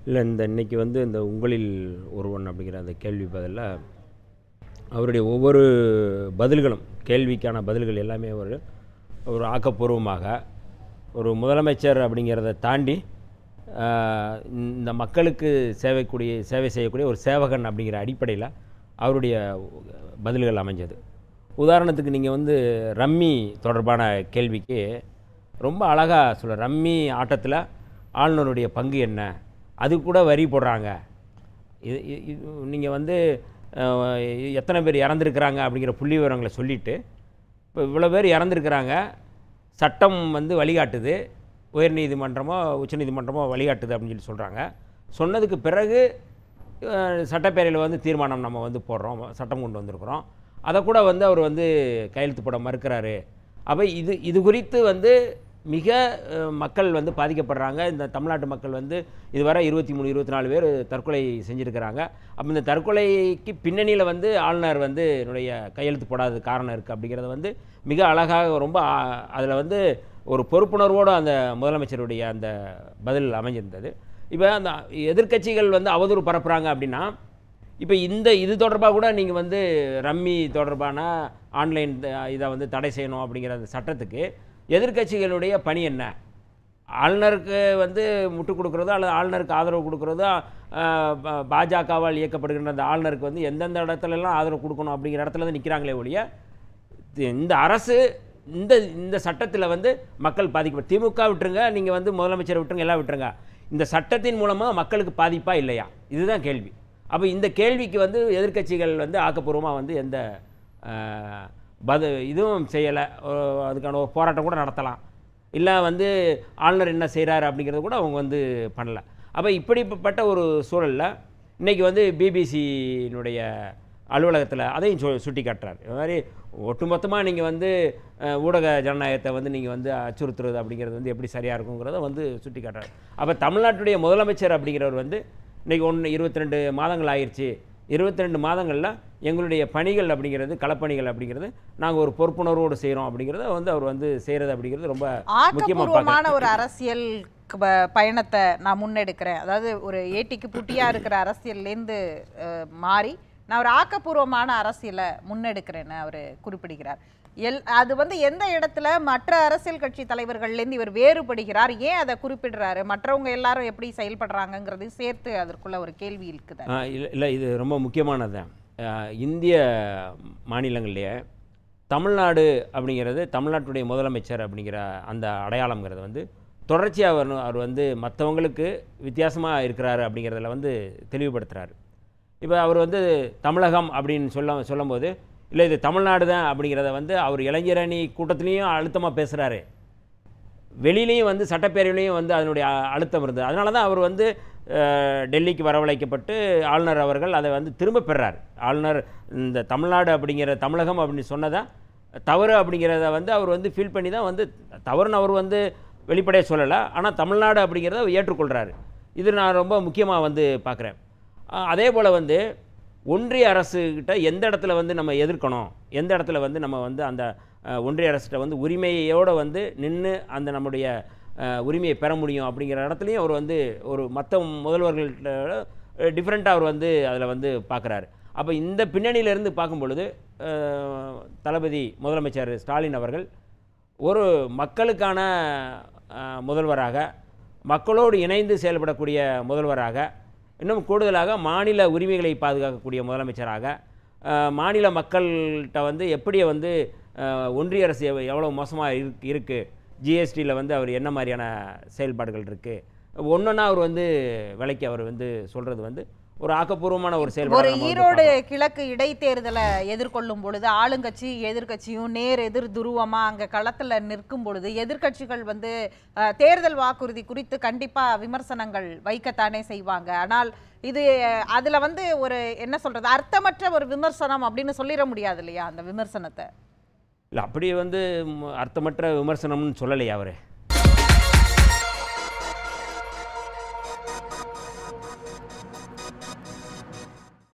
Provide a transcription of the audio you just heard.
இல்லை இந்த இன்னைக்கு வந்து இந்த உங்களில் ஒருவன் அப்படிங்கிற அந்த கேள்வி பதிலில் அவருடைய ஒவ்வொரு பதில்களும் கேள்விக்கான பதில்கள் எல்லாமே ஒரு ஒரு ஆக்கப்பூர்வமாக ஒரு முதலமைச்சர் அப்படிங்கிறத தாண்டி ஆஹ், இந்த மக்களுக்கு சேவைக்கூடிய சேவை செய்யக்கூடிய ஒரு சேவகன் அப்படிங்கிற அடிப்படையில் அவருடைய பதில்கள் அமைஞ்சது உதாரணத்துக்கு நீங்கள் வந்து ரம்மி தொடர்பான கேள்விக்கு ரொம்ப அழகாக சொல்ல ரம்மி ஆட்டத்தில் ஆளுநருடைய பங்கு என்ன அது கூட வரி போடுறாங்க இது நீங்கள் வந்து அஹ், எத்தனை பேர் இறந்துருக்கிறாங்க அப்படிங்கிற புள்ளி விவரங்களை சொல்லிவிட்டு இப்போ இவ்வளோ பேர் இறந்துருக்கிறாங்க சட்டம் வந்து வழிகாட்டுது உயர்நீதிமன்றமோ உச்சநீதிமன்றமோ வழிகாட்டுது அப்படின்னு சொல்லி சொல்கிறாங்க சொன்னதுக்கு பிறகு அஹ், சட்டப்பேரவையில் வந்து தீர்மானம் நம்ம வந்து போடுறோம் சட்டம் கொண்டு வந்திருக்கிறோம் அதை கூட வந்து அவர் வந்து கையெழுத்து போட மறுக்கிறாரு அப்போ இது இது குறித்து வந்து மிக அஹ், மக்கள் வந்து பாதிக்கப்படுறாங்க இந்த தமிழ்நாட்டு மக்கள் வந்து இதுவரை இருபத்தி மூணு இருபத்தி நாலு பேர் தற்கொலை செஞ்சுருக்கிறாங்க அப்போ இந்த தற்கொலைக்கு பின்னணியில் வந்து ஆளுநர் வந்து என்னுடைய கையெழுத்து போடாத காரணம் இருக்குது அப்படிங்கிறத வந்து மிக அழகாக ரொம்ப அதில் வந்து ஒரு பொறுப்புணர்வோடு அந்த முதலமைச்சருடைய அந்த பதில் அமைஞ்சிருந்தது இப்போ அந்த எதிர்க்கட்சிகள் வந்து அவதூறு பரப்புகிறாங்க அப்படின்னா இப்போ இந்த இது தொடர்பாக கூட நீங்கள் வந்து ரம்மி தொடர்பான ஆன்லைன் இதை வந்து தடை செய்யணும் அப்படிங்கிற அந்த சட்டத்துக்கு எதிர்க்கட்சிகளுடைய பணி என்ன ஆளுநருக்கு வந்து முட்டு கொடுக்குறதோ அல்லது ஆளுநருக்கு ஆதரவு கொடுக்குறதோ ஆஹ், பா- பாஜகவால் இயக்கப்படுகின்ற அந்த ஆளுநருக்கு வந்து எந்தெந்த இடத்துலலாம் ஆதரவு கொடுக்கணும் அப்படிங்கிற இடத்துல தான் நிற்கிறாங்களே ஒழிய தி- இந்த அரசு இந்த இந்த சட்டத்தில் வந்து மக்கள் பாதிக்கப்படும் திமுக விட்டுருங்க நீங்கள் வந்து முதலமைச்சரை விட்டுருங்க எல்லாம் விட்டுருங்க இந்த சட்டத்தின் மூலமாக மக்களுக்கு பாதிப்பா இல்லையா இதுதான் கேள்வி அப்போ இந்த கேள்விக்கு வந்து எதிர்க்கட்சிகள் வந்து ஆக்கப்பூர்வமாக வந்து எந்த ஆஹ், பது இதுவும் செய்யலை அதுக்கான ஒரு போராட்டம் கூட நடத்தலாம் இல்லை வந்து ஆளுநர் என்ன செய்கிறாரு அப்படிங்கிறத கூட அவங்க வந்து பண்ணல அப்போ இப்படிப்பட்ட ஒரு சூழலில் இன்றைக்கி வந்து பிபிசியினுடைய அலுவலகத்தில் அதையும் சு சுட்டி காட்டுறாரு இது மாதிரி ஒட்டுமொத்தமாக நீங்கள் வந்து அஹ், ஊடக ஜனநாயகத்தை வந்து நீங்கள் வந்து அச்சுறுத்துறது அப்படிங்கிறது வந்து எப்படி சரியாக இருக்குங்கிறத வந்து சுட்டி காட்டுறாரு அப்போ தமிழ்நாட்டுடைய முதலமைச்சர் அப்படிங்கிறவர் வந்து இன்றைக்கி ஒன்று இருபத்தி ரெண்டு மாதங்கள் ஆயிடுச்சு இருபத்தி ரெண்டு மாதங்களில் எங்களுடைய பணிகள் அப்படிங்கிறது களப்பணிகள் அப்படிங்கிறது நாங்கள் ஒரு பொறுப்புணர்வோடு செய்கிறோம் அப்படிங்கிறத வந்து அவர் வந்து செய்கிறது அப்படிங்கிறது ரொம்ப முக்கியமாக ஆக்கப்பூர்வமான ஒரு அரசியல் க- ப- பயணத்தை நான் முன்னெடுக்கிறேன் அதாவது ஒரு ஏட்டிக்கு புட்டியா இருக்கிற அரசியல்லேருந்து அஹ், மாறி நான் ஒரு ஆக்கப்பூர்வமான அரசியலை முன்னெடுக்கிறேன்னு அவர் குறிப்பிடுகிறார் எல் அது வந்து எந்த இடத்துல மற்ற அரசியல் கட்சி தலைவர்கள்லேருந்து இவர் வேறுபடுகிறார் ஏன் அதை குறிப்பிடுறாரு மற்றவங்க எல்லாரும் எப்படி செயல்படுறாங்கங்கிறதையும் சேர்த்து அதற்குள்ள ஒரு கேள்வி இருக்குது இல்லை இல்லை இது ரொம்ப முக்கியமானது ஆஹ் இந்திய மாநிலங்கள்லேயே தமிழ்நாடு அப்படிங்கிறது தமிழ்நாட்டுடைய முதலமைச்சர் அப்படிங்கிற அந்த அடையாளம்ங்கிறது வந்து தொடர்ச்சியாக அவர் அவர் வந்து மற்றவங்களுக்கு வித்தியாசமாக இருக்கிறாரு அப்படிங்கிறதுல வந்து தெளிவுபடுத்துகிறாரு இப்போ அவர் வந்து தமிழகம் அப்படின்னு சொல்ல சொல்லும்போது இல்லை இது தமிழ்நாடு தான் அப்படிங்கிறத வந்து அவர் இளைஞரணி கூட்டத்துலேயும் அழுத்தமாக பேசுகிறாரு வெளியிலையும் வந்து சட்டப்பேரவையிலையும் வந்து அதனுடைய அ- அழுத்தம் இருந்தது அதனால தான் அவர் வந்து அஹ், டெல்லிக்கு வரவழைக்கப்பட்டு ஆளுநர் அவர்கள் அதை வந்து திரும்ப பெறார் ஆளுநர் இந்த தமிழ்நாடு அப்படிங்கிற தமிழகம் அப்படின்னு சொன்னதா தவறு அப்படிங்கிறத வந்து அவர் வந்து ஃபீல் பண்ணி தான் வந்து தவறுன்னு அவர் வந்து வெளிப்படையாக சொல்லலை ஆனால் தமிழ்நாடு அப்படிங்கிறத அவர் ஏற்றுக்கொள்கிறாரு இது நான் ரொம்ப முக்கியமாக வந்து பார்க்குறேன் அதே போல் வந்து ஒன்றிய அரசுகிட்ட எந்த இடத்துல வந்து நம்ம எதிர்க்கணும் எந்த இடத்துல வந்து நம்ம வந்து அந்த அஹ், ஒன்றிய அரசுகிட்ட வந்து உரிமையோடு வந்து நின்று அந்த நம்முடைய அஹ், உரிமையை பெற முடியும் அப்படிங்கிற இடத்துலையும் அவர் வந்து ஒரு மற்ற முதல்வர்கள்ட்ட டிஃப்ரெண்ட்டாக அவர் வந்து அதில் வந்து பார்க்குறாரு அப்போ இந்த பின்னணியிலேருந்து பார்க்கும் பொழுது அஹ், தளபதி முதலமைச்சர் ஸ்டாலின் அவர்கள் ஒரு மக்களுக்கான அஹ், முதல்வராக மக்களோடு இணைந்து செயல்படக்கூடிய முதல்வராக இன்னும் கூடுதலாக மாநில உரிமைகளை பாதுகாக்கக்கூடிய முதலமைச்சராக அஹ், மாநில மக்கள்கிட்ட வந்து எப்படி வந்து அஹ், ஒன்றிய அரசு எவ் எவ்வளோ மோசமாக இருக்கு இருக்குது ஜிஎஸ்டியில் வந்து அவர் என்ன மாதிரியான செயல்பாடுகள் இருக்குது ஒன்றொன்னா அவர் வந்து விலைக்கு அவர் வந்து சொல்கிறது வந்து ஒரு ஆக்கப்பூர்வமான ஒரு ஒரு செயல்பாடு நம்ம வந்து ஈரோடு பார்க்கலாம். கிழக்கு இடைத்தேர்தலை எதிர்கொள்ளும் பொழுது ஆளுங்கட்சி எதிர்க்கட்சியும் நேர் எதிர் துருவமா அங்க களத்துல நிற்கும் பொழுது எதிர்க்கட்சிகள் வந்து அஹ், தேர்தல் வாக்குறுதி குறித்து கண்டிப்பா விமர்சனங்கள் வைக்கத்தானே செய்வாங்க ஆனால் இது அஹ், அதுல வந்து ஒரு என்ன சொல்றது அர்த்தமற்ற ஒரு விமர்சனம் அப்படின்னு சொல்லிட முடியாது இல்லையா அந்த விமர்சனத்தை இல்லை அப்படி வந்து ம், அர்த்தமற்ற விமர்சனம்னு சொல்லலையா அவர்